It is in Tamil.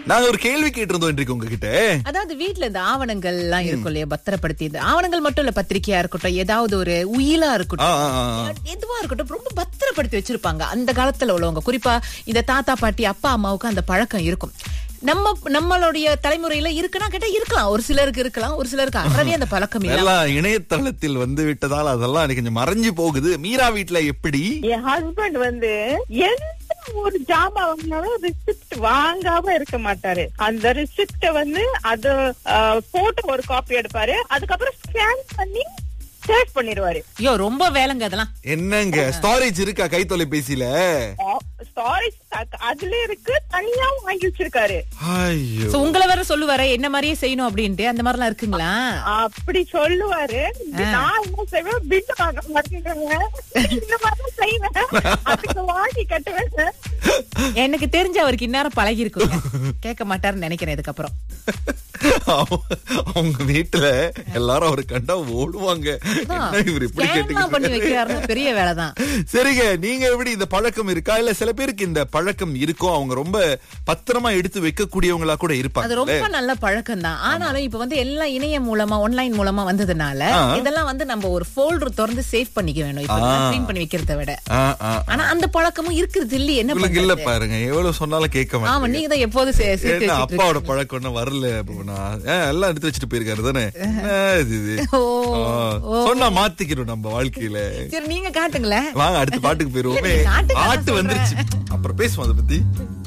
நாங்க ஒரு கேள்வி கேட்டிருந்தோம் இன்றைக்கு உங்ககிட்ட அதாவது வீட்ல இந்த ஆவணங்கள் எல்லாம் இருக்கும் இல்லையா பத்திரப்படுத்தி இந்த ஆவணங்கள் மட்டும் இல்ல பத்திரிக்கையா இருக்கட்டும் ஏதாவது ஒரு உயிலா ஆ, இருக்கட்டும் ஆ, ஆ. எதுவா இருக்கட்டும் ரொம்ப பத்திரப்படுத்தி வச்சிருப்பாங்க அந்த காலத்துல உள்ளவங்க குறிப்பா இந்த தாத்தா பாட்டி அப்பா அம்மாவுக்கு அந்த பழக்கம் இருக்கும் நம்ம நம்மளுடைய தலைமுறையில இருக்குன்னா கேட்டா இருக்கலாம் ஒரு சிலருக்கு இருக்கலாம் ஒரு சிலருக்கு அறவே அந்த பழக்கம் இல்ல எல்லாம் இணையதளத்தில் வந்து விட்டதால் அதெல்லாம் எனக்கு கொஞ்சம் மறைஞ்சு போகுது மீரா வீட்ல எப்படி என் ஹஸ்பண்ட் வந்து எந்த ஒரு ஜாமான் வாங்கினாலும் ரிசிப்ட் வாங்காம இருக்க மாட்டாரு அந்த ரிசிப்ட வந்து அது போட்டோ ஒரு காப்பி எடுப்பாரு அதுக்கப்புறம் ஸ்கேன் பண்ணி சேவ் பண்ணிடுவாரு ஐயோ ரொம்ப வேலைங்க அதெல்லாம் என்னங்க ஸ்டோரேஜ் இருக்கா கை தொலைபேசியில ஸ்டாரேஜ் அதுல இருக்கு தனியாவும் வாங்கி வச்சிருக்காரு ஐயோ சோ உங்களை வேற சொல்லுவாரு என்ன மாதிரியே செய்யணும் அப்படின்ட்டு அந்த மாதிரிலாம் இருக்குங்களா அப்படி சொல்லுவாரு நான் என்ன செய்வேன் பில் வாங்க மாட்டேங்கிறேன் இந்த மாதிரி செய்வேன் அதுக்கு வாங்கி கட்டுவேன் எனக்கு தெரிஞ்ச அவருக்கு இந்நேரம் பழகி இருக்கும் கேட்க மாட்டாருன்னு நினைக்கிறேன் இதுக்கப்புறம் அவங்க- அவங்க வீட்டுல எல்லாரும் அவரு கண்டா ஓடுவாங்க என்ன இவர் இப்படி ஸ்கேன்லாம் பண்ணி கேட்டு வைக்கிறாருன்னா பெரிய வேலைதான் சரிங்க நீங்க எப்படி இந்த பழக்கம் இருக்கா இல்ல சில பேருக்கு இந்த பழக்கம் இருக்கும் அவங்க ரொம்ப பத்திரமா எடுத்து வைக்கக்கூடியவங்களா கூட அது இருப்பாங்க ரொம்ப நல்ல பழக்கம் தான் ஆனாலும் இப்ப வந்து எல்லாம் இணையம் மூலமா ஆன்லைன் மூலமா வந்ததுனால ஆ. இதெல்லாம் வந்து நம்ம ஒரு ஃபோல்டர் திறந்து சேவ் பண்ணிக்க வேணும் இப்ப க்ளீன் பண்ணி வைக்கிறத விட ஆ, ஆ. ஆனா அந்த பழக்கமும் இருக்குது இல்லையே என்ன உங்களுக்கு இல்ல பண்றது பாருங்க எவ்வளவு சொன்னாலும் கேட்க ஆமா மாட்டேங்க நீங்க தான் எப்போது சே- சேர்த்து ஏன்னா வச்சிட்டு அப்பாவோட பழக்கம் இன்னும் வரல அப்படின்னா ஏன், எல்லாம் எடுத்து வச்சுட்டு போயிருக்காரு தானே என்ன இது இது? ஓ, ஆ, சொன்னா மாத்திக்கிறோம் நம்ம வாழ்க்கையில சரி நீங்க காட்டுங்களேன் வாங்க அடுத்த பாட்டுக்கு போயிருவோமே இல்ல, நீ காட்டுங்க, நான் பாட்டு வந்துருச்சு அப்புறம் பேசுவோம் அதை பத்தி